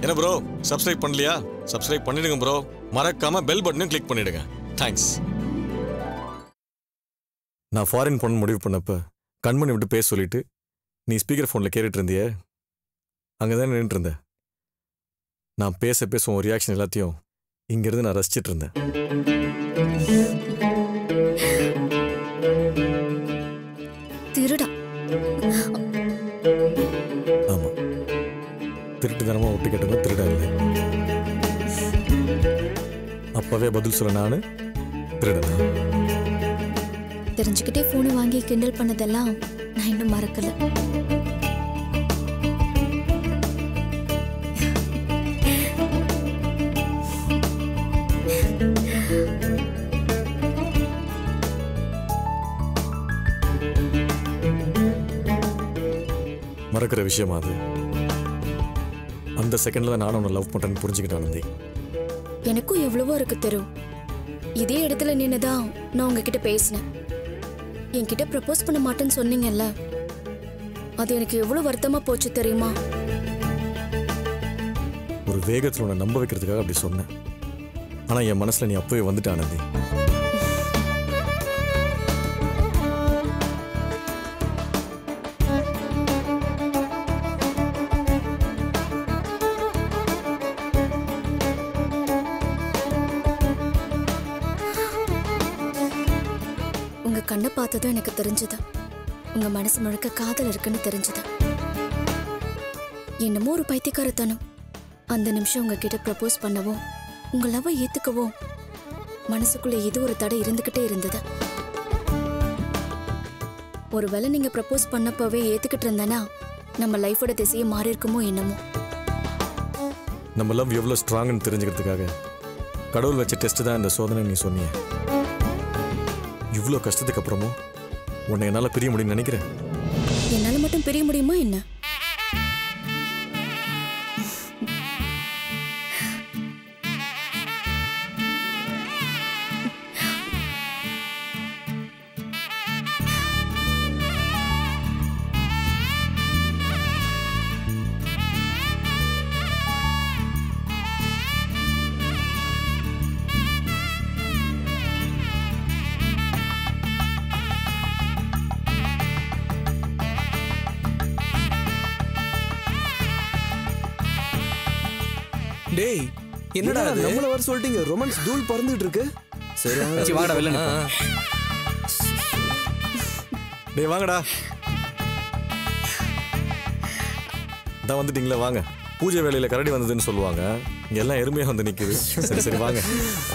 என்ன bro subscribe பண்ணலையா subscribe பண்ணிடுங்க ப்ரோ மறக்காம பெல் பட்டனையும் கிளிக் பண்ணிடுங்க தேங்க்ஸ் நான் ஃபாரின் போன முடிவு பண்ணப்ப கண்மணி விட்டு பேச சொல்லிட்டு நீ ஸ்பீக்கர் ஃபோனில் கேட்டுட்டு இருந்தியே அங்கே தான் நின்றுட்டு இருந்தேன் நான் பேச பேச உன் ரியாக்ஷன் எல்லாத்தையும் இங்கிருந்து நான் ரசிச்சிட்டு இருந்தேன் திருடா ஆமா திருட்டுத்தனமா ஒட்டு கேட்டவங்க திருட இல்லை அப்பவே பதில் சொல்ல நானு திருடனா தெரிஞ்சுக்கிட்டே போனை வாங்கி கிண்டல் பண்ணதெல்லாம் நான் இன்னும் மறக்கல மறக்கிற விஷயமா அது அந்த செகண்ட்ல நானும் உன்னை லவ் பண்றேன்னு புரிஞ்சுக்கிட்டேன் ஆனந்தி எனக்கும் எவ்வளவோ இருக்கு தெரியும் இதே இடத்துல நின்னுதான் நான் உங்ககிட்ட பேசினேன் என்கிட்ட ப்ரப்போஸ் பண்ண மாட்டேன்னு சொன்னீங்கல்ல அது எனக்கு எவ்வளவு வருத்தமா போச்சு தெரியுமா ஒரு வேகத்துல உன்னை நம்ப வைக்கிறதுக்காக அப்படி சொன்னேன் ஆனா என் மனசுல நீ அப்பவே வந்துட்ட ஆனந்தி உங்க கண்ணை பார்த்ததும் எனக்கு தெரிஞ்சது உங்க மனசு முழுக்க காதல் இருக்குன்னு தெரிஞ்சது என்னமோ ஒரு பைத்தியக்காரத்தனம் அந்த நிமிஷம் உங்ககிட்ட ப்ரப்போஸ் பண்ணவும் உங்க லவ் ஏத்துக்கவும் மனசுக்குள்ள ஏதோ ஒரு தடை இருந்துகிட்டே இருந்தது ஒருவேளை நீங்க ப்ரப்போஸ் பண்ணப்பவே ஏத்துக்கிட்டு இருந்தேனா நம்ம லைஃபோட திசையே மாறி இருக்குமோ என்னமோ நம்ம லவ் எவ்வளவு ஸ்ட்ராங்னு தெரிஞ்சுக்கிறதுக்காக கடவுள் வச்ச டெஸ்ட் தான் இந்த சோதனை நீ சொன்னிய இவ்வளோ கஷ்டத்துக்கு அப்புறமும் உன்னை என்னால் பிரிய முடியும்னு நினைக்கிறேன் என்னால மட்டும் பிரிய முடியுமா என்ன டேய் என்னடா அது நம்மள வர சொல்லிட்டீங்க ரொமான்ஸ் தூள் பறந்துட்டு இருக்கு சரி வாங்க. மச்சி, வாங்கடா வெளில நிப்போம். டேய் வாங்கடா தான் வந்துட்டீங்களா வாங்க பூஜை வேலையில கரடி வந்ததுன்னு சொல்லுவாங்க இங்க எல்லாம் எருமையா வந்து நிக்குது சரி சரி வாங்க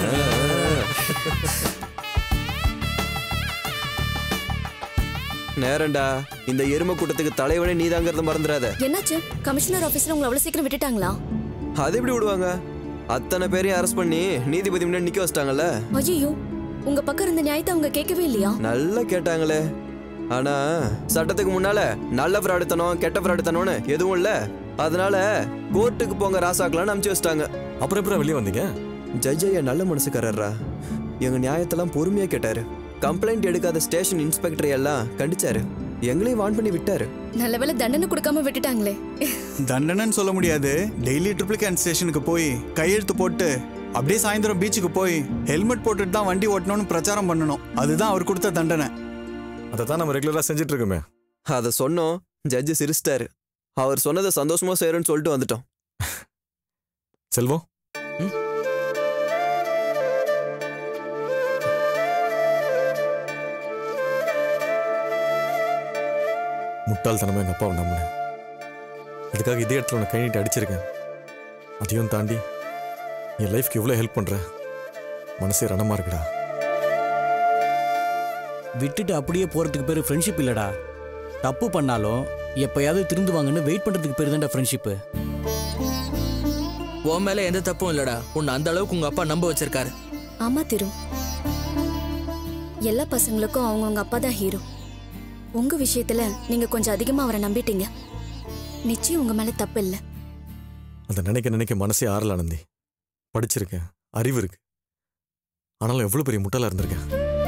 நேரம்டா இந்த எருமை கூட்டத்துக்கு தலைவனே நீதாங்கிறத மறந்துடாத என்னாச்சு கமிஷனர் ஆபீஸ்ல உங்களை அவ்வளவு சீக்கிரம் விட்டுட்டாங்களா அது எப்படி விடுவாங்க அத்தனை பேரையும் அரெஸ்ட் பண்ணி நீதிபதி முன்னாடி நிக்க வச்சிட்டாங்கல்ல ஐயோ உங்க பக்கம் இருந்த நியாயத்தை அவங்க கேட்கவே இல்லையா நல்லா கேட்டாங்களே ஆனா சட்டத்துக்கு முன்னால நல்ல ஃப்ராடுத்தனம் கெட்ட ஃப்ராடுத்தனம்னு எதுவும் இல்ல அதனால கோர்ட்டுக்கு போங்க ராசாக்கலாம்னு அமுச்சு வச்சிட்டாங்க அப்புறம் எப்பறம் வெளியே வந்தீங்க ஜட்ஜ் ஐயா நல்ல மனசுக்காரர்ரா எங்க நியாயத்தெல்லாம் பொறுமையா கேட்டாரு கம்ப்ளைண்ட் எடுக்காத ஸ்டேஷன் இன்ஸ்பெக்டர் எல்லாம் கண்டிச்சாரு எங்களையும் வான் பண்ணி விட்டாரு நல்லவேளை தண்டனை கொடுக்காம விட்டுட்டாங்களே தண்டனைன்னு சொல்ல முடியாது டெய்லி ட்ரிப்ளிகேன் ஸ்டேஷனுக்கு போய் கையெழுத்து போட்டு அப்படியே சாயந்தரம் பீச்சுக்கு போய் ஹெல்மெட் போட்டுட்டு தான் வண்டி ஓட்டணும்னு பிரச்சாரம் பண்ணணும் அதுதான் அவர் கொடுத்த தண்டனை அதை தான் நம்ம ரெகுலரா செஞ்சுட்டு இருக்கோமே அதை சொன்னோம் ஜட்ஜு சிரிச்சிட்டாரு அவர் சொன்னதை சந்தோஷமா செய்யறேன்னு சொல்லிட்டு வந்துட்டோம் செல்வம் முட்டாள்தனமா எங்க அப்பாவை நம்பினேன் அதுக்காக இதே இடத்துல உன்னை கை நீட்டி அடிச்சிருக்கேன் அதையும் தாண்டி என் லைஃப்க்கு இவ்வளோ ஹெல்ப் பண்ற மனசே ரணமா இருக்குடா விட்டுட்டு அப்படியே போறதுக்கு பேரு ஃப்ரெண்ட்ஷிப் இல்லடா தப்பு பண்ணாலும் எப்பயாவது திருந்துவாங்கன்னு வெயிட் பண்றதுக்கு பேரு தான்டா ஃப்ரெண்ட்ஷிப்பு உன் மேல எந்த தப்பும் இல்லடா உன்னை அந்த அளவுக்கு உங்க அப்பா நம்ப வச்சிருக்காரு ஆமா திரு எல்லா பசங்களுக்கும் அவங்கவுங்க அப்பா தான் ஹீரோ உங்க விஷயத்துல நீங்க கொஞ்சம் அதிகமா அவரை நம்பிட்டீங்க நிச்சயம் உங்க மேல தப்பு இல்ல அதை நினைக்க நினைக்க மனசே ஆறல ஆனந்தி படிச்சிருக்கேன் அறிவு இருக்கு ஆனாலும் எவ்வளோ பெரிய முட்டாளா இருந்திருக்கேன்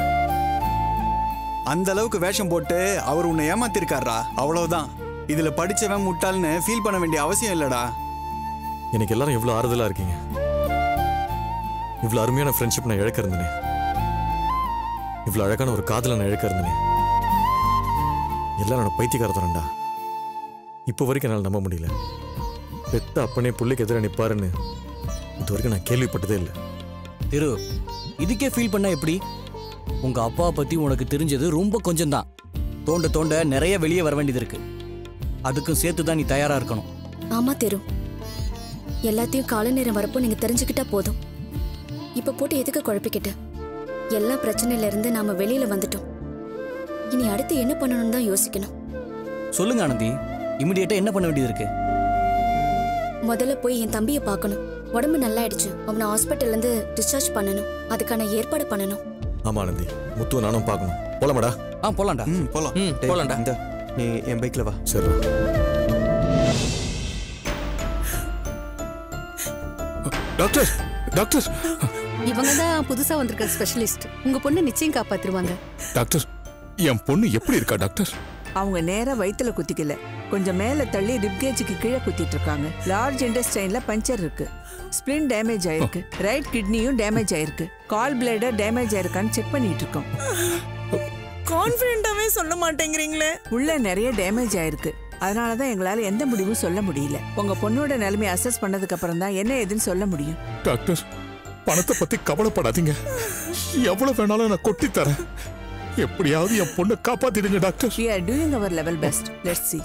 அந்த அளவுக்கு வேஷம் போட்டு அவர் உன்னை ஏமாத்திருக்காரா அவ்வளவுதான் இதுல படிச்சவன் முட்டாள்னு ஃபீல் பண்ண வேண்டிய அவசியம் இல்லடா எனக்கு எல்லாரும் இவ்வளோ ஆறுதலாக இருக்கீங்க இவ்வளோ அருமையான ஃப்ரெண்ட்ஷிப் நான் இழக்க இருந்தேனே இவ்வளோ அழகான ஒரு காதலை நான் இழக்க இருந்தேனே எல்லாம் நான் பைத்தியக்காரத்தனண்டா இப்போ வரைக்கும் என்னால் நம்ப முடியல பெத்த அப்பனே புள்ளைக்கு எதிராக நிற்பாருன்னு இது வரைக்கும் நான் கேள்விப்பட்டதே இல்லை திரு இதுக்கே ஃபீல் பண்ணா எப்படி உங்க அப்பாவை பத்தி உனக்கு தெரிஞ்சது ரொம்ப கொஞ்சம் தான் தோண்ட தோண்ட நிறைய வெளியே வர வேண்டியது இருக்கு அதுக்கும் சேர்த்து தான் நீ தயாரா இருக்கணும் ஆமா தெரு எல்லாத்தையும் கால நேரம் வரப்போ நீங்க தெரிஞ்சுக்கிட்டா போதும் இப்ப போட்டு எதுக்கு குழப்பிக்கிட்டு எல்லா பிரச்சனையில இருந்து நாம வெளியில வந்துட்டோம் இனி அடுத்து என்ன பண்ணணும்னு தான் யோசிக்கணும் சொல்லுங்க ஆனந்தி இமிடியேட்டா என்ன பண்ண வேண்டியது இருக்கு முதல்ல போய் என் தம்பியை பார்க்கணும் உடம்பு நல்லாயிடுச்சு அவனை ஹாஸ்பிட்டல்ல இருந்து டிஸ்சார்ஜ் பண்ணணும் அதுக்கான ஏற்பாடு பண்ணணும் ஆமா ஆனந்தி முத்துவை நானும் பார்க்கணும் போலாமாடா ஆ போலாம்டா ம் போலாம் ம் டேய், போலாம்டா இந்தா, நீ என் பைக்ல வா சரி டாக்டர் டாக்டர் இவங்க தான் புதுசா வந்திருக்க ஸ்பெஷலிஸ்ட் உங்க பொண்ணு நிச்சயம் காப்பாத்திருவாங்க டாக்டர் என் பொண்ணு எப்படி இருக்கா டாக்டர் அவங்க நேரா வயித்துல குத்திக்கல கொஞ்சம் மேல தள்ளி ரிப்கேஜுக்கு கீழே குத்திட்டு இருக்காங்க லார்ஜ் இன்டெஸ்டைன்ல பஞ்சர் இருக்கு ஸ்பிளின் டேமேஜ் ஆயிருக்கு ரைட் கிட்னியும் டேமேஜ் ஆயிருக்கு கால் பிளேடர் டேமேஜ் ஆயிருக்கான்னு செக் பண்ணிட்டு இருக்கோம் கான்பிடண்டாவே சொல்ல மாட்டேங்கிறீங்களே உள்ள நிறைய டேமேஜ் ஆயிருக்கு அதனால தான் எங்களால எந்த முடிவும் சொல்ல முடியல உங்க பொண்ணோட நிலைமையை அசஸ் பண்ணதுக்கு அப்புறம் தான் என்ன ஏதுன்னு சொல்ல முடியும் டாக்டர் பணத்தை பத்தி கவலைப்படாதீங்க எவ்வளவு வேணாலும் நான் கொட்டி தரேன் எப்படியாவது என் பொண்ணை காப்பாத்திடுங்க doctor we are doing our level best let's see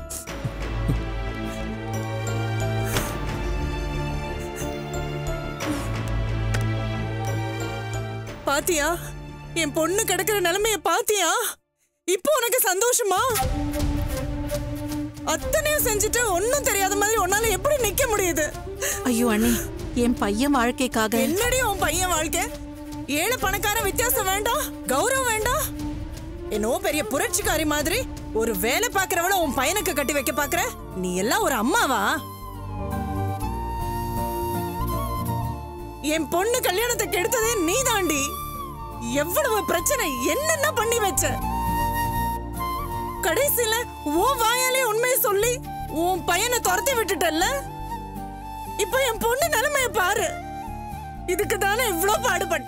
பாத்தியா என் பொண்ணு கிடக்குற நிலைமைய பாத்தியா இப்போ உனக்கு சந்தோஷமா அத்தனையும் செஞ்சுட்டு ஒன்னும் தெரியாத மாதிரி உன்னால எப்படி நிக்க முடியுது ஐயோ அண்ணி என் பையன் வாழ்க்கைக்காக என்னடி உன் பையன் வாழ்க்கை ஏழை பணக்கார வித்தியாசம் வேண்டாம் கௌரவம் வேண்டாம் என்னவோ பெரிய புரட்சிக்காரி மாதிரி ஒரு வேலை பாக்குறவள உன் பையனுக்கு கட்டி வைக்க பாக்குற நீ எல்லாம் ஒரு அம்மாவா என் பொண்ணு கல்யாணத்தை கெடுத்ததே நீதாண்டி எவ்வளவு பிரச்சனை என்னென்ன பண்ணி வச்ச கடைசியில உன் வாயாலே உண்மையை சொல்லி உன் பையனை துரத்தி விட்டுட்டல்ல இப்போ என் பொண்ணு நிலைமைய பாரு இதுக்கு தானே இவ்ளோ பாடுபட்ட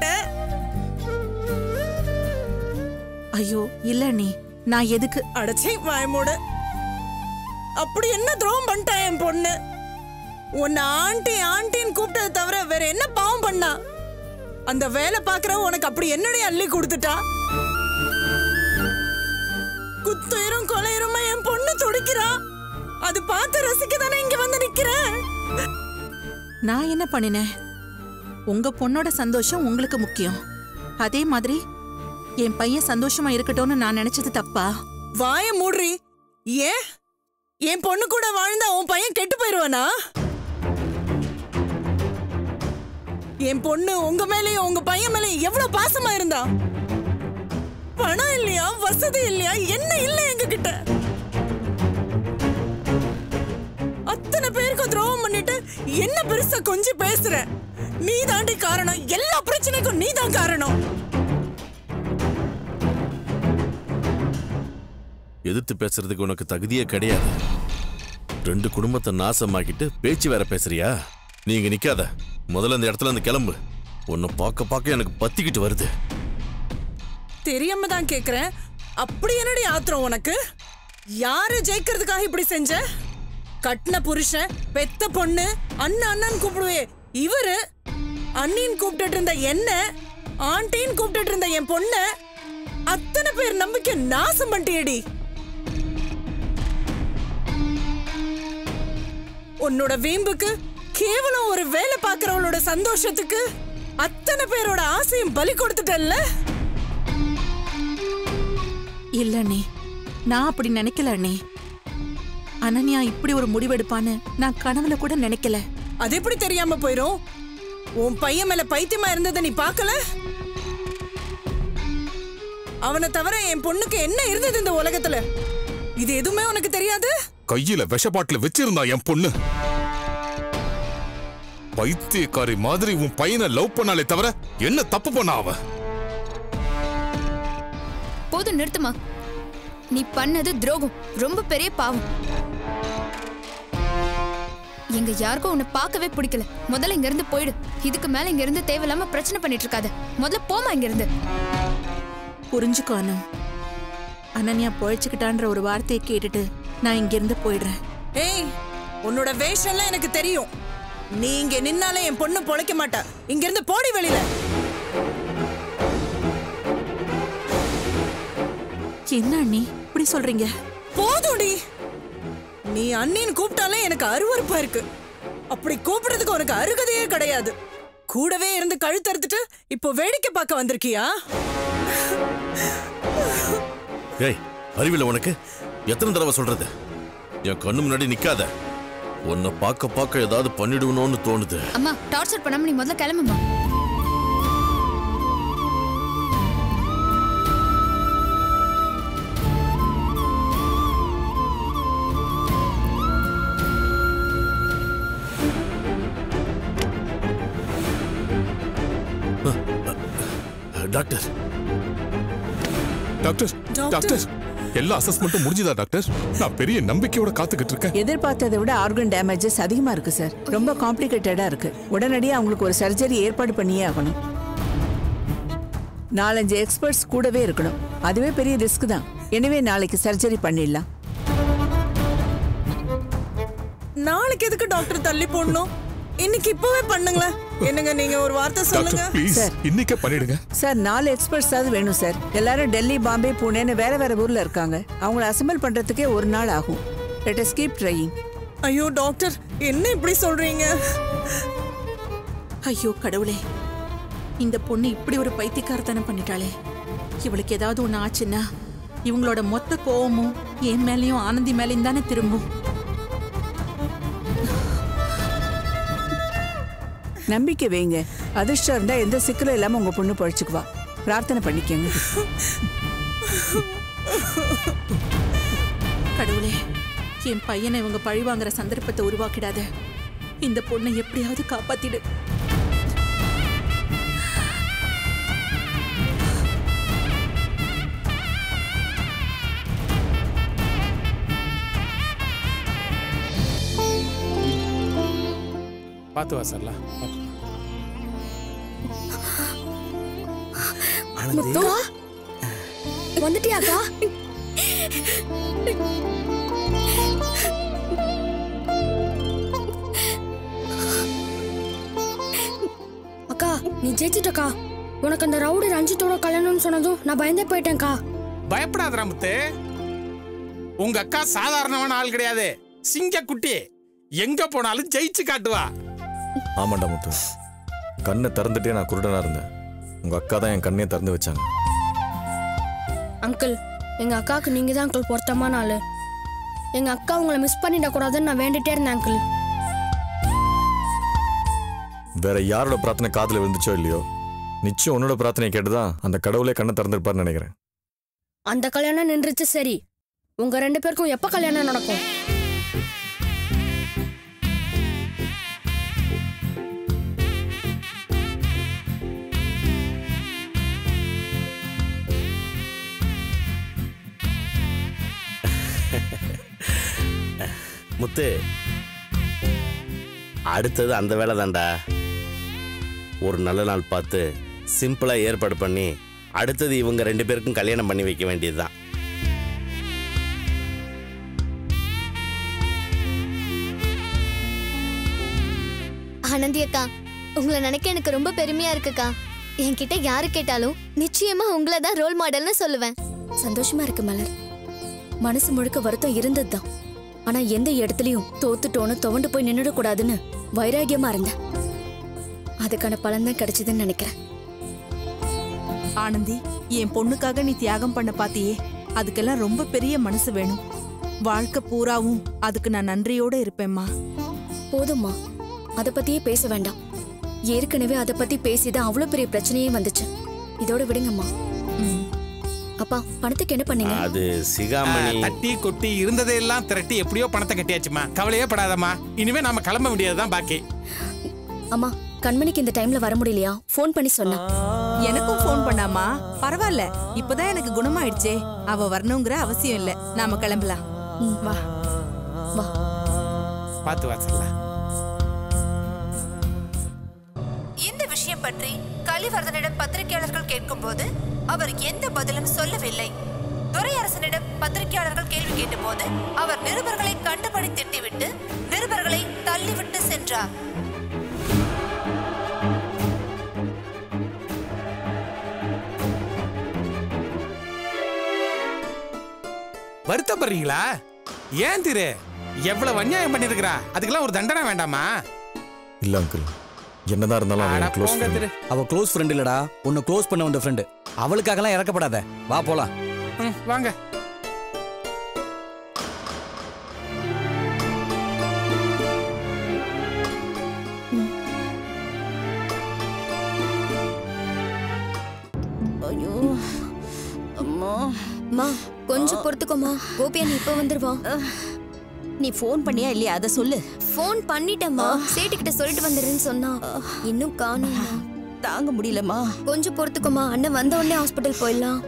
ஐயோ இல்ல அண்ணி நான் எதுக்கு அடச்சே வாயமோட அப்படி என்ன துரோகம் பண்ணிட்டா என் பொண்ணு உன்னை ஆண்டி ஆண்டின்னு கூப்பிட்டதை தவிர வேற என்ன பாவம் பண்ணா அந்த வேலை பாக்குறவ உனக்கு அப்படி என்னடி அள்ளி கொடுத்துட்டா குத்துயிரும் கொலையுருமா என் பொண்ணு துடிக்கிறா அது பார்த்து ரசிக்க தானே இங்க வந்து நிக்கிறேன் நான் என்ன பண்ணினேன் உங்க பொண்ணோட சந்தோஷம் உங்களுக்கு முக்கியம் அதே மாதிரி என் பையன் சந்தோஷமா இருக்கட்டும்னு நான் நினைச்சது தப்பா வாய மூடுறி ஏன் என் பொண்ணு கூட வாழ்ந்தா உன் பையன் கெட்டு போயிருவானா என் பொண்ணு உங்க மேலயும் உங்க பையன் மேலயும் எவ்வளவு பாசமா இருந்தா பணம் இல்லையா வசதி இல்லையா என்ன இல்ல எங்க கிட்ட அத்தனை பேருக்கு துரோகம் பண்ணிட்டு என்ன பெருசா கொஞ்சி பேசுற நீ தாண்டி காரணம் எல்லா பிரச்சனைக்கும் நீ தான் காரணம் எதிர்த்து பேசுறதுக்கு உனக்கு தகுதியே கிடையாது ரெண்டு குடும்பத்தை நாசமாக்கிட்டு பேச்சு வேற பேசுறியா நீங்க நிக்காத முதல்ல இந்த இடத்துல இருந்து கிளம்பு உன்னை பார்க்க பார்க்க எனக்கு பத்திக்கிட்டு வருது தெரியாம தான் கேக்குறேன் அப்படி என்னடி ஆத்திரம் உனக்கு யாரு ஜெயிக்கிறதுக்காக இப்படி செஞ்ச கட்டின புருஷன் பெத்த பொண்ணு அண்ணன் அண்ணன் கூப்பிடுவே இவரு அண்ணின்னு கூப்பிட்டுட்டு இருந்த என்ன ஆண்டின்னு கூப்பிட்டுட்டு இருந்த என் பொண்ண அத்தனை பேர் நம்பிக்கை நாசம் பண்ணிட்டியடி உன்னோட வீம்புக்கு கேவலம் ஒரு வேலை பார்க்கறவளோட சந்தோஷத்துக்கு அத்தனை பேரோட ஆசையும் பலி கொடுத்துட்டல்ல இல்ல அண்ணி நான் அப்படி நினைக்கல அண்ணி அனன்யா இப்படி ஒரு முடிவெடுப்பான்னு நான் கனவுல கூட நினைக்கல அது எப்படி தெரியாம போயிரும் உன் பையன் மேல பைத்தியமா இருந்ததை நீ பார்க்கல அவனை தவிர என் பொண்ணுக்கு என்ன இருந்தது இந்த உலகத்துல இது எதுவுமே உனக்கு தெரியாது கையில விஷ பாட்டில் வச்சிருந்தா என் பொண்ணு பைத்தியக்காரி மாதிரி உன் பையனை லவ் பண்ணாலே தவிர என்ன தப்பு பண்ணா அவ போதும் நிறுத்துமா நீ பண்ணது துரோகம் ரொம்ப பெரிய பாவம் எங்க யாருக்கும் உன்னை பார்க்கவே பிடிக்கல முதல்ல இங்க இருந்து போயிடு இதுக்கு மேல இங்க இருந்து தேவையில்லாம பிரச்சனை பண்ணிட்டு இருக்காத முதல்ல போமா இங்க இருந்து புரிஞ்சுக்கோ அனு அனன்யா பொழைச்சுக்கிட்டான்ற ஒரு வார்த்தையை கேட்டுட்டு நான் இங்கிருந்து போயிடுறேன் ஏய் உன்னோட வேஷம்லாம் எனக்கு தெரியும் நீ இங்க நின்னாலே என் பொண்ணு பொழைக்க மாட்டா இங்க இருந்து போடி வெளியில என்ன அண்ணி இப்படி சொல்றீங்க போதும்டி நீ அண்ணின்னு கூப்பிட்டாலே எனக்கு அருவருப்பா இருக்கு அப்படி கூப்பிடுறதுக்கு உனக்கு அருகதையே கிடையாது கூடவே இருந்து கழுத்தறுத்துட்டு இப்போ வேடிக்கை பார்க்க வந்திருக்கியா ஏய் அறிவில்ல உனக்கு எத்தனை தடவை சொல்றது என் கண்ணு முன்னாடி நிக்காத உன்னை பார்க்க பார்க்க ஏதாவது பண்ணிடுவணும்னு தோணுது அம்மா டார்ச்சர் பண்ணாம நீ முதல்ல கிளம்புமா டாக்டர் டாக்டர் டாக்டர் எல்லா அசஸ்மெண்ட்டும் முடிஞ்சுதா டாக்டர் நான் பெரிய நம்பிக்கையோட காத்துக்கிட்டு இருக்கேன் எதிர்பார்த்ததை விட ஆர்கன் டேமேஜஸ் அதிகமா இருக்கு சார் ரொம்ப காம்ப்ளிகேட்டடா இருக்கு உடனடியே அவங்களுக்கு ஒரு சர்ஜரி ஏற்பாடு பண்ணியே ஆகணும் நாலஞ்சு எக்ஸ்பர்ட்ஸ் கூடவே இருக்கணும் அதுவே பெரிய ரிஸ்க் தான் எனவே நாளைக்கு சர்ஜரி பண்ணிடலாம் நாளைக்கு எதுக்கு டாக்டர் தள்ளி போடணும் இன்னைக்கு இப்பவே பண்ணுங்களேன் என்னங்க நீங்க ஒரு வார்த்தை சொல்லுங்க டாக்டர் ப்ளீஸ் இன்னைக்கே பண்ணிடுங்க சார் நாலு எக்ஸ்பர்ட்ஸாவது வேணும் சார் எல்லாரும் டெல்லி பாம்பே புனேன்னு வேற வேற ஊர்ல இருக்காங்க அவங்கள அசம்பிள் பண்றதுக்கே ஒரு நாள் ஆகும் லெட் us keep ட்ரையிங் ஐயோ டாக்டர் என்ன இப்படி சொல்றீங்க ஐயோ கடவுளே இந்த பொண்ணு இப்படி ஒரு பைத்தியக்காரத்தனம் பண்ணிட்டாளே இவளுக்கு ஏதாவது ஒன்று ஆச்சுன்னா இவங்களோட மொத்த கோவமும் என் மேலேயும் ஆனந்தி மேலேயும் தானே திரும்பும் நம்பிக்கை வைங்க அதிர்ஷ்டம் இருந்தா எந்த சிக்கலும் இல்லாம உங்க பொண்ணு பழிச்சுக்குவா பிரார்த்தனை பண்ணிக்கங்க கடவுளே என் பையனை இவங்க பழி வாங்குற சந்தர்ப்பத்தை உருவாக்கிடாத இந்த பொண்ணை எப்படியாவது காப்பாத்திடு பார்த்து வா சரலா முத்து வந்துட்டியாக்கா அக்கா நீ ஜெயிச்சிட்டக்கா உனக்கு அந்த ரவுடி ரஞ்சித்தோட கல்யாணம்னு சொன்னதும் நான் பயந்தே போயிட்டேன்க்கா பயப்படாதடா முத்து உங்க அக்கா சாதாரணமான ஆள் கிடையாது சிங்க குட்டி எங்க போனாலும் ஜெயிச்சு காட்டுவா ஆமாண்டா முத்து கண்ணை திறந்துட்டே நான் குருடனா இருந்தேன் உங்க அக்கா தான் என் கண்ணையே திறந்து வச்சாங்க அங்கிள் எங்க அக்காவுக்கு நீங்க தான் அங்கிள் பொருத்தமான ஆளு எங்க அக்கா உங்களை மிஸ் பண்ணிடக்கூடாதுன்னு நான் வேண்டிட்டே இருந்தேன் அங்கிள் வேற யாரோட பிரார்த்தனை காதுல விழுந்துச்சோ இல்லையோ நிச்சயம் உன்னோட பிரார்த்தனை கேட்டுதான் அந்த கடவுளே கண்ணை திறந்திருப்பாருன்னு நினைக்கிறேன் அந்த கல்யாணம் நின்றுச்சு சரி உங்க ரெண்டு பேருக்கும் எப்ப கல்யாணம் நடக்கும் முத்து அடுத்தது அந்த வேலை தான்டா ஒரு நல்ல நாள் பார்த்து சிம்பிளாக ஏற்பாடு பண்ணி அடுத்தது இவங்க ரெண்டு பேருக்கும் கல்யாணம் பண்ணி வைக்க வேண்டியதுதான் ஆனந்தி அக்கா உங்களை நினைக்க எனக்கு ரொம்ப பெருமையா இருக்குக்கா என்கிட்ட யாரு கேட்டாலும் நிச்சயமா உங்களை தான் ரோல் மாடல்னு சொல்லுவேன் சந்தோஷமா இருக்கு மலர் மனசு முழுக்க வருத்தம் இருந்ததுதான் ஆனா எந்த இடத்துலயும் தோத்துட்டோன்னு துவண்டு போய் நின்னுடக்கூடாதுன்னு வைராகியமா இருந்தேன் அதுக்கான பலன் தான் கிடைச்சதுன்னு நினைக்கிறேன் ஆனந்தி என் பொண்ணுக்காக நீ தியாகம் பண்ண பாத்தியே அதுக்கெல்லாம் ரொம்ப பெரிய மனசு வேணும் வாழ்க்கை பூராவும் அதுக்கு நான் நன்றியோட இருப்பேம்மா போதும்மா அத பத்தியே பேச வேண்டாம் ஏற்கனவே அத பத்தி பேசிதான் அவ்வளவு பெரிய பிரச்சனையே வந்துச்சு இதோட விடுங்கம்மா அப்பா பணத்துக்கு என்ன பண்ணீங்க அது சிகாமணி ஆ, தட்டி கொட்டி இருந்ததையெல்லாம் திரட்டி எப்படியோ பணத்தை கட்டியாச்சுமா கவலையே படாதம்மா இனிமே நாம கிளம்ப வேண்டியதுதான் பாக்கி அம்மா கண்மணிக்கு இந்த டைம்ல வர முடியலையா ஃபோன் பண்ணி சொன்னா எனக்கும் ஃபோன் பண்ணாமா பரவாயில்ல இப்பதான் எனக்கு குணமாயிடுச்சே அவ வரணுங்கிற அவசியம் இல்ல நாம கிளம்பலாம் வா வா பார்த்து வா செல்லா விஷயம் பற்றி கலிவர்தனிடம் பத்திரிகையாளர்கள் கேட்கும்போது அவர் எந்த பதிலும் சொல்லவில்லை துரையரசனிடம் பத்திரிகையாளர்கள் கேள்வி கேட்டபோது அவர் நிருபர்களை கண்டுபடி திட்டிவிட்டு நிருபர்களை தள்ளிவிட்டு சென்றார் வருத்தப்படுறீங்களா ஏன் திரு எவ்வளவு அநியாயம் பண்ணிருக்கிறா அதுக்கெல்லாம் ஒரு தண்டனை வேண்டாமா இல்ல அங்கிள் என்னதான் இருந்தாலும் அவன் அட என் க்ளோஸ் போங்க திரு அவ க்ளோஸ் ஃப்ரெண்ட் இல்லடா உன்னை க்ளோஸ் பண்ண வந்த ஃப்ரெண்டு அவளுக்காகலாம் இறக்கப்படாத வா போலாம் ம், வாங்க ஐயோ அம்மா அம்மா கொஞ்சம் பொறுத்துக்கோமா கோபியா நீ இப்ப வந்துருவான் நீ ஃபோன் பண்ணியா இல்லையா அதை சொல்லு ஃபோன் பண்ணிட்டேம்மா சேட்டுக்கிட்ட சொல்லிட்டு வந்துடுறேன்னு சொன்னா இன்னும் காணும்மா தாங்க முடியலம்மா கொஞ்சம் பொறுத்துக்கோமா அண்ணன் வந்த உடனே ஹாஸ்பிட்டல் போயிடலாம்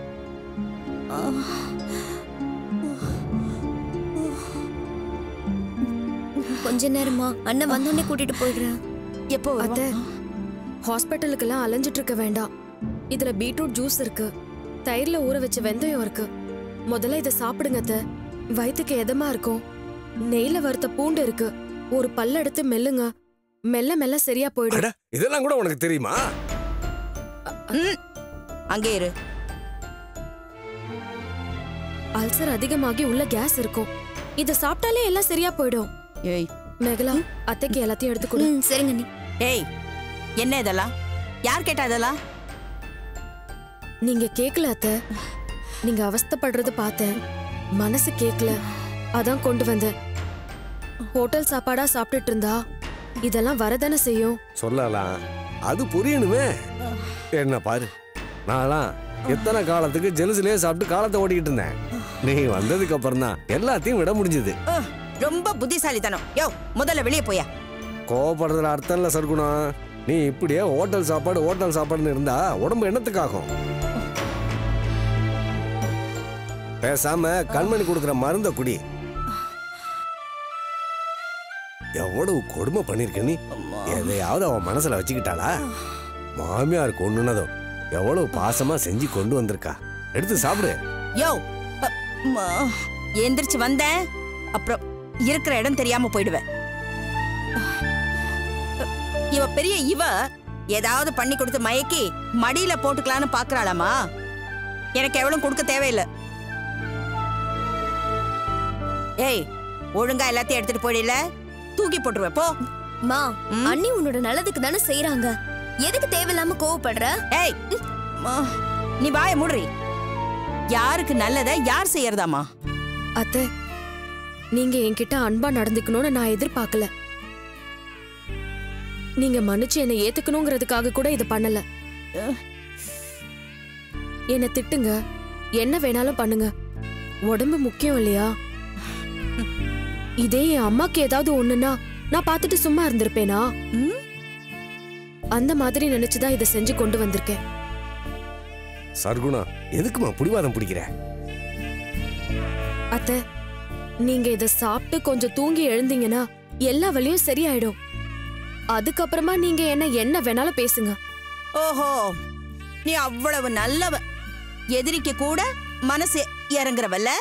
கொஞ்ச நேரமா அண்ணன் வந்த உடனே கூட்டிட்டு போயிடுறேன் எப்போ அத்தை ஹாஸ்பிட்டலுக்கெல்லாம் அலைஞ்சிட்டு இருக்க வேண்டாம் இதுல பீட்ரூட் ஜூஸ் இருக்கு தயிர்ல ஊற வச்ச வெந்தயம் இருக்கு முதல்ல இதை சாப்பிடுங்க அத்தை வயித்துக்கு எதமா இருக்கும் நெய்ல வறுத்த பூண்டு இருக்கு ஒரு பல்ல எடுத்து மெல்லுங்க மெல்ல மெல்ல சரியா போயிடும் அட இதெல்லாம் கூட உனக்கு தெரியுமா அங்கே இரு அல்சர் அதிகமாகி உள்ள கேஸ் இருக்கும் இத சாப்பிட்டாலே எல்லாம் சரியா போயிடும் ஏய் மேகலா அத்தைக்கு எல்லாத்தையும் எடுத்து கொடு சரிங்க நீ ஏய் என்ன இதெல்லாம் யார் கேட்டா இதெல்லாம் நீங்க கேக்கல அத்தை நீங்க அவஸ்தைப்படுறது பார்த்தேன் மனசு கேக்கல அதான் கொண்டு வந்தேன் ஹோட்டல் சாப்பாடா சாப்பிட்டுட்டு இருந்தா இதெல்லாம் வரதானே செய்யும் சொல்லலாம் அது புரியணுமே என்ன பாரு நான்லாம் எத்தனை காலத்துக்கு ஜெலுசிலே சாப்பிட்டு காலத்தை ஓட்டிக்கிட்டு இருந்தேன் நீ வந்ததுக்கு அப்புறம் தான் எல்லாத்தையும் விட முடிஞ்சது அஹ், ரொம்ப புத்திசாலித்தனம் யோ முதல்ல வெளியே போயா கோவப்படுறதுல அர்த்தம் இல்லை சர்க்குணம் நீ இப்படியே ஹோட்டல் சாப்பாடு ஹோட்டல் சாப்பாடுன்னு இருந்தா உடம்பு என்னத்துக்காகும் பேசாம கண்மணி கொடுக்குற மருந்த குடி எவ்வளவு கொடுமை பண்ணிருக்க நீ எதையாவது அவன் மனசுல வச்சுக்கிட்டாளா மாமியார் கொண்டுனதும் எவ்வளவு பாசமா செஞ்சு கொண்டு வந்திருக்கா எடுத்து சாப்பிடு யோ அ, அம்மா, எந்திரிச்சு வந்தேன் அப்புறம் இருக்கிற இடம் தெரியாம போயிடுவேன் இவ பெரிய இவ ஏதாவது பண்ணி கொடுத்து மயக்கி மடியில போட்டுக்கலான்னு பாக்குறாளாமா எனக்கு எவ்வளவு கொடுக்க தேவையில்லை ஏய் ஒழுங்கா எல்லாத்தையும் எடுத்துட்டு போயிடல தூக்கி போட்டுருவேன் போ மா அண்ணி உன்னோட நல்லதுக்கு தானே செய்யறாங்க எதுக்கு தேவையில்லாம கோவப்படுற ஏய் அம்மா, நீ வாய மூடுறி யாருக்கு நல்லத யார் செய்யறதாமா அத்தை நீங்க என்கிட்ட அன்பா நடந்துக்கணும்னு நான் எதிர்பார்க்கல நீங்க மன்னிச்சு என்னை ஏத்துக்கணுங்கிறதுக்காக கூட இதை பண்ணல என்ன திட்டுங்க என்ன வேணாலும் பண்ணுங்க உடம்பு முக்கியம் இல்லையா இதே என் அம்மாக்கு ஏதாவது ஒண்ணுன்னா நான் பார்த்துட்டு சும்மா இருந்திருப்பேனா அந்த மாதிரி நினைச்சுதான் இதை செஞ்சு கொண்டு வந்திருக்கேன் சர்க்குணா எதுக்குமா புடிவாதம் பிடிக்கிற அத்தை நீங்க இத சாப்பிட்டு கொஞ்சம் தூங்கி எழுந்தீங்கன்னா எல்லா வலியும் சரியாயிடும் அதுக்கப்புறமா நீங்க என்ன என்ன வேணாலும் பேசுங்க ஓஹோ நீ அவ்வளவு நல்லவ எதிரிக்கு கூட மனசு இறங்குறவல்ல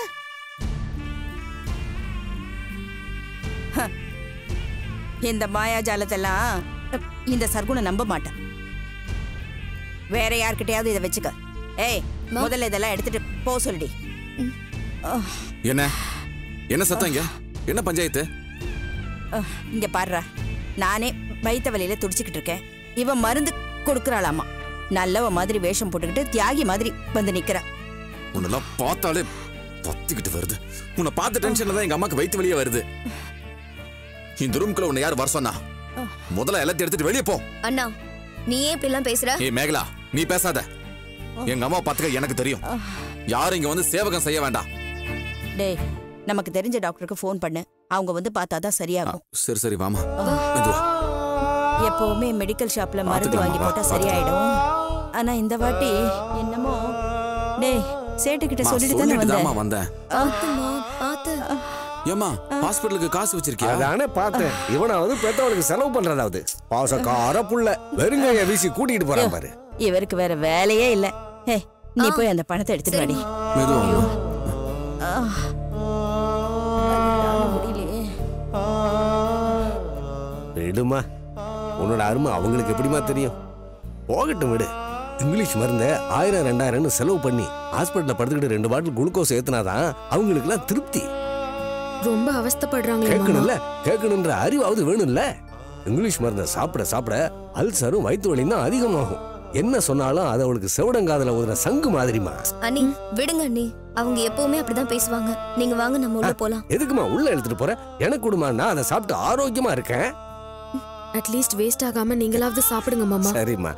ஹ. இந்த மாயாஜாலத்தெல்லாம் இந்த சர்க்குணம் நம்ப மாட்டேன் வேற யார்கிட்டயாவது இதை வச்சுக்க ஏய் முதல்ல இதெல்லாம் எடுத்துட்டு போ சொல்லுடி அஹ், என்ன என்ன சத்தம் இங்க என்ன பஞ்சாயத்து அஹ், இங்க பாருடா நானே வயித்த வலியில துடிச்சுக்கிட்டு இருக்கேன் இவன் மருந்து கொடுக்கறாளாமா நல்லவ மாதிரி வேஷம் போட்டுக்கிட்டு தியாகி மாதிரி வந்து நிக்கிறா உன்னெல்லாம் பார்த்தாலே பத்திக்கிட்டு வருது உன்னை பார்த்த டென்ஷன்ல தான் எங்க அம்மாக்கு வயித்து வெளியே வருது இந்த ரூம்குள்ள உன்னை யார் வர சொன்னா முதல்ல எல்லாத்தையும் எடுத்துட்டு வெளியே போ அண்ணா நீ ஏன் இப்படி எல்லாம் பேசுற ஏய் மேகலா நீ பேசாத எங்க அம்மா பார்த்துக்க எனக்கு தெரியும் யாரும் இங்க வந்து சேவகம் செய்ய வேண்டாம் டேய் நமக்கு தெரிஞ்ச டாக்டருக்கு ஃபோன் பண்ணு அவங்க வந்து பார்த்தாதான் சரியாகும் சரி சரி வாமா மெதுவா எப்பவுமே மெடிக்கல் ஷாப்ல மருந்து பார்த்துக்கலாம், வாங்கி போட்டா பார்த்துக்கலாம். சரியாயிடும் ஆனா இந்த வாட்டி என்னமோ டேய் சேட்டு கிட்ட அம்மா, சொல்லிட்டு தானே சொல்லிட்டு தாம்மா வந்தேன் வந்தேன் பாத்துமா பாத்து ஏமா ஹாஸ்பிட்டலுக்கு காசு வச்சிருக்கியா அதானே பார்த்தேன் இவனாவது பெத்தவனுக்கு செலவு பண்றதாவது பாசக்கார புள்ள வெறுங்கைய வீசி கூட்டிட்டு போறான் பாரு இவருக்கு வேற வேலையே இல்ல ஹே நீ போய் அந்த பணத்தை எடுத்துட்டு வாடி மெதுவா ஆ. முடியலையே விடுமா உன்னோட அருமை அவங்களுக்கு எப்படிமா தெரியும் போகட்டும் விடு இங்கிலீஷ் மருந்த ஆயிரம் ரெண்டாயிரம்னு செலவு பண்ணி ஹாஸ்பிட்டல்ல படுத்துக்கிட்டு ரெண்டு பாட்டில் குளுக்கோஸ் ஏத்துனாதான் அவங்களுக்குலாம் திருப்தி ரொம்ப அவஸ்தைப்படுறாங்களே மாமா கேட்கணும்ல கேட்கணுன்ற அறிவாவது வேணும்ல இங்கிலீஷ் மருந்தை சாப்பிட சாப்பிட அல்சரும் வயிற்று வலியும் தான் அதிகமாகும் என்ன சொன்னாலும் அது அவளுக்கு செவடங்காதுல ஊதுற சங்கு மாதிரிமா அண்ணி விடுங்க அண்ணி அவங்க எப்பவுமே அப்படிதான் பேசுவாங்க நீங்க வாங்க நம்ம உள்ள போலாம் எதுக்குமா உள்ள எடுத்துட்டு போற எனக்கு கொடுமா நான் அதை சாப்பிட்டு ஆரோக்கியமா இருக்கேன் அட்லீஸ்ட் வேஸ்ட் ஆகாம நீங்களாவது சாப்பிடுங்க மாமா சரிம்மா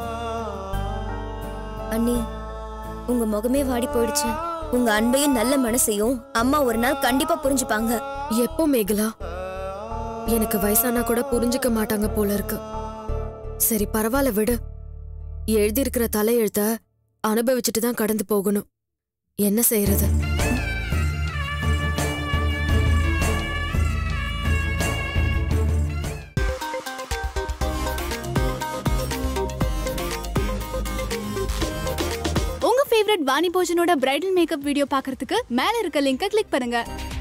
அண்ணி உங்க முகமே வாடி போயிடுச்சு உங்க அன்பையும் நல்ல மனசையும் அம்மா ஒரு நாள் கண்டிப்பா புரிஞ்சுப்பாங்க எப்போ மேகலா எனக்கு வயசானா கூட புரிஞ்சுக்க மாட்டாங்க போல இருக்கு சரி பரவாயில்ல விடு எழுதியிருக்கிற தலையெழுத்த அனுபவிச்சுட்டு தான் கடந்து போகணும் என்ன செய்யறது உங்க ஃபேவரட் வாணி போஜனோட பிரைடல் மேக்கப் வீடியோ பார்க்கறதுக்கு மேல இருக்க லிங்கை கிளிக் பண்ணுங்க